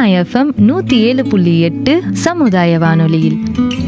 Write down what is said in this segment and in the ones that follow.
FM நூத்தி ஏழு புள்ளி எட்டு சமுதாய வானொலியில்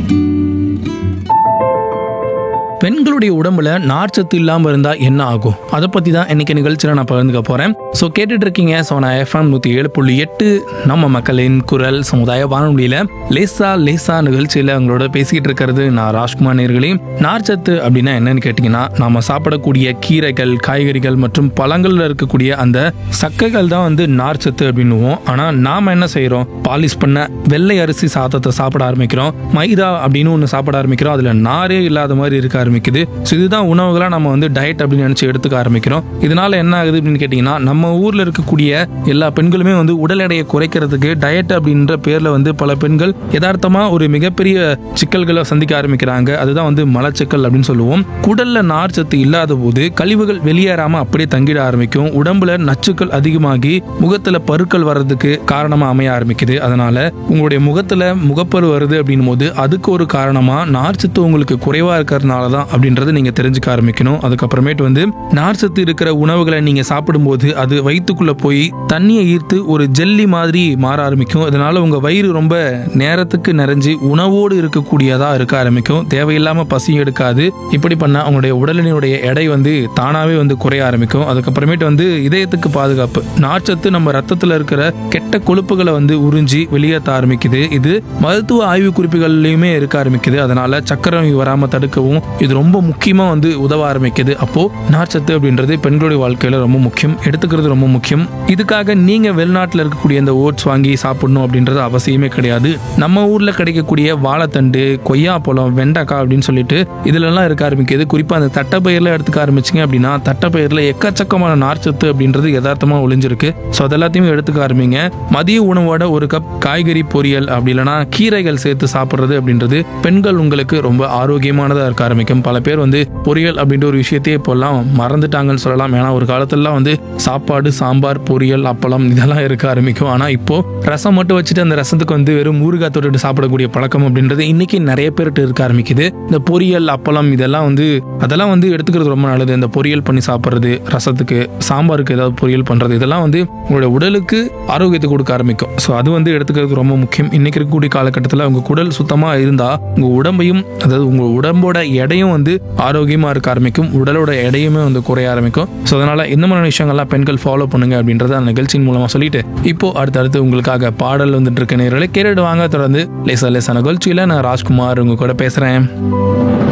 பெண்களுடைய உடம்புல நார்ச்சத்து இல்லாமல் இருந்தால் என்ன ஆகும் அதை பற்றி தான் இன்னைக்கு நிகழ்ச்சியில் நான் பகிர்ந்துக்க போகிறேன் ஸோ கேட்டுட்டு இருக்கீங்க ஸோ நான் எஃப்எம் நூற்றி ஏழு புள்ளி எட்டு நம்ம மக்களின் குரல் சமுதாய வானொலியில் லேசா லேசா நிகழ்ச்சியில் அவங்களோட பேசிக்கிட்டு இருக்கிறது நான் ராஜ்குமார் நேர்களே நார்ச்சத்து அப்படின்னா என்னன்னு கேட்டிங்கன்னா நாம சாப்பிடக்கூடிய கீரைகள் காய்கறிகள் மற்றும் பழங்களில் இருக்கக்கூடிய அந்த சக்கைகள் தான் வந்து நார்ச்சத்து அப்படின்னுவோம் ஆனால் நாம் என்ன செய்கிறோம் பாலிஷ் பண்ண வெள்ளை அரிசி சாதத்தை சாப்பிட ஆரம்பிக்கிறோம் மைதா அப்படின்னு ஒன்று சாப்பிட ஆரம்பிக்கிறோம் அதில் நாரே இல்லாத மாதிரி இருக்க ஆரம்பிக்குது ஸோ இதுதான் உணவுகளாக நம்ம வந்து டயட் அப்படின்னு நினச்சி எடுத்துக்க ஆரம்பிக்கிறோம் இதனால என்ன ஆகுது அப்படின்னு கேட்டிங்கன்னா நம்ம ஊரில் இருக்கக்கூடிய எல்லா பெண்களுமே வந்து உடல் எடையை குறைக்கிறதுக்கு டயட் அப்படின்ற பேரில் வந்து பல பெண்கள் யதார்த்தமாக ஒரு மிகப்பெரிய சிக்கல்களை சந்திக்க ஆரம்பிக்கிறாங்க அதுதான் வந்து மலச்சிக்கல் அப்படின்னு சொல்லுவோம் குடல்ல நார் சத்து இல்லாத போது கழிவுகள் வெளியேறாம அப்படியே தங்கிட ஆரம்பிக்கும் உடம்புல நச்சுக்கள் அதிகமாகி முகத்துல பருக்கள் வர்றதுக்கு காரணமா அமைய ஆரம்பிக்குது அதனால உங்களுடைய முகத்துல முகப்பரு வருது அப்படின்னும் போது அதுக்கு ஒரு காரணமா நார்ச்சத்து உங்களுக்கு குறைவா இருக்கிறதுனால தான் அப்படின்றத நீங்க தெரிஞ்சுக்க ஆரம்பிக்கணும் அதுக்கப்புறமேட்டு வந்து நார்ச்சத்து இருக்கிற உணவுகளை நீங்க சாப்பிடும்போது அது வயிற்றுக்குள்ள போய் தண்ணியை ஈர்த்து ஒரு ஜெல்லி மாதிரி மாற ஆரம்பிக்கும் இதனால உங்க வயிறு ரொம்ப நேரத்துக்கு நிறைஞ்சு உணவோடு இருக்கக்கூடியதா இருக்க ஆரம்பிக்கும் தேவையில்லாம பசி எடுக்காது இப்படி பண்ணா உங்களுடைய உடலினுடைய எடை வந்து தானாவே வந்து குறைய ஆரம்பிக்கும் அதுக்கப்புறமேட்டு வந்து இதயத்துக்கு பாதுகாப்பு நார்ச்சத்து நம்ம ரத்தத்துல இருக்கிற கெட்ட கொழுப்புகளை வந்து உறிஞ்சி வெளியேற்ற ஆரம்பிக்குது இது மருத்துவ ஆய்வு குறிப்புகள்லயுமே இருக்க ஆரம்பிக்குது அதனால சக்கரை நோய் வராம தடுக்கவும் இது ரொம்ப முக்கியமா வந்து உதவ ஆரம்பிக்குது அப்போ நார்ச்சத்து அப்படின்றது பெண்களுடைய வாழ்க்கையில ரொம்ப முக்கியம் எடுத்துக்கிறது ரொம்ப முக்கியம் இதுக்காக நீங்க வெளிநாட்டுல இருக்கக்கூடிய இந்த ஓட்ஸ் வாங்கி சாப்பிடணும் அப்படின்றது அவசியமே கிடையாது நம்ம ஊர்ல கிடைக்கக்கூடிய வாழைத்தண்டு கொய்யாப்பழம் வெண்டைக்காய் அப்படின்னு சொல்லிட்டு இதுலலாம் இருக்க ஆரம்பிக்குது குறிப்பா அந்த தட்டைப்பயிரில் எடுத்துக்க ஆரம்பிச்சிங்க அப்படின்னா தட்டைப்பயிரில் எக்கச்சக்கமான நார்ச்சத்து அப்படின்றது யதார்த்தமா ஒளிஞ்சிருக்கு ஸோ அதெல்லாத்தையுமே எடுத்துக்க ஆரம்பிங்க மதிய உணவோட ஒரு கப் காய்கறி பொரியல் அப்படி இல்லைன்னா கீரைகள் சேர்த்து சாப்பிட்றது அப்படின்றது பெண்கள் உங்களுக்கு ரொம்ப ஆரோக்கியமானதாக இருக்க ஆரம்பிக்கும் பல பேர் வந்து பொரியல் அப்படின்ற ஒரு விஷயத்தையே இப்போல்லாம் மறந்துட்டாங்கன்னு சொல்லலாம் ஏன்னா ஒரு காலத்துலலாம் வந்து சாப்பாடு சாம்பார் பொரியல் அப்பளம் இதெல்லாம் இருக்க ஆரம்பிக்கும் ஆனால் இப்போ ரசம் மட்டும் வச்சுட்டு அந்த ரசத்துக்கு வந்து வெறும் ஊறுகாய் தொட்டுட்டு சாப்பிடக்கூடிய பழக்கம் அப்படின்றது இன்னைக்கு நிறைய பேர்கிட்ட இருக்க ஆரம்பிக்குது இந்த பொரியல் அப்பளம் இதெல்லாம் வந்து அதெல்லாம் வந்து எடுத்துக்கிறது ரொம்ப நல்லது இந்த பொரியல் பண்ணி சாப்பிட்றது ரசத்துக்கு சாம்பாருக்கு ஏதாவது பொரியல் பண்ணுறது இதெல்லாம் வந்து உங்களுடைய உடலுக்கு ஆரோக்கியத்தை கொடுக்க ஆரம்பிக்கும் ஸோ அது வந்து எடுத்துக்கிறது ரொம்ப முக்கியம் இன்னைக்கு இருக்கக்கூடிய காலகட்டத்தில் உங்கள் குடல் சுத்தமாக இருந்தால் உங்கள் உடம்பையும் அதாவது உங்கள் உடம்போட எடையும் வந்து ஆரோக்கியமாக இருக்க ஆரம்பிக்கும் உடலோட எடையுமே வந்து குறைய ஆரம்பிக்கும் ஸோ அதனால் இந்த மாதிரியான விஷயங்கள்லாம் பெண்கள் ஃபாலோ பண்ணுங்க அப்படின்றத அந்த நிகழ்ச்சியின் மூலமாக சொல்லிட்டு இப்போ அடுத்தடுத்து உங்களுக்காக பாடல் வந்துட்டு இருக்க நேரங்களை கேட்டுட்டு வாங்க தொடர்ந்து லேசா லேசா நிகழ்ச்சியில் நான் ராஜ்குமார் உங்க கூட பேசுகிறேன்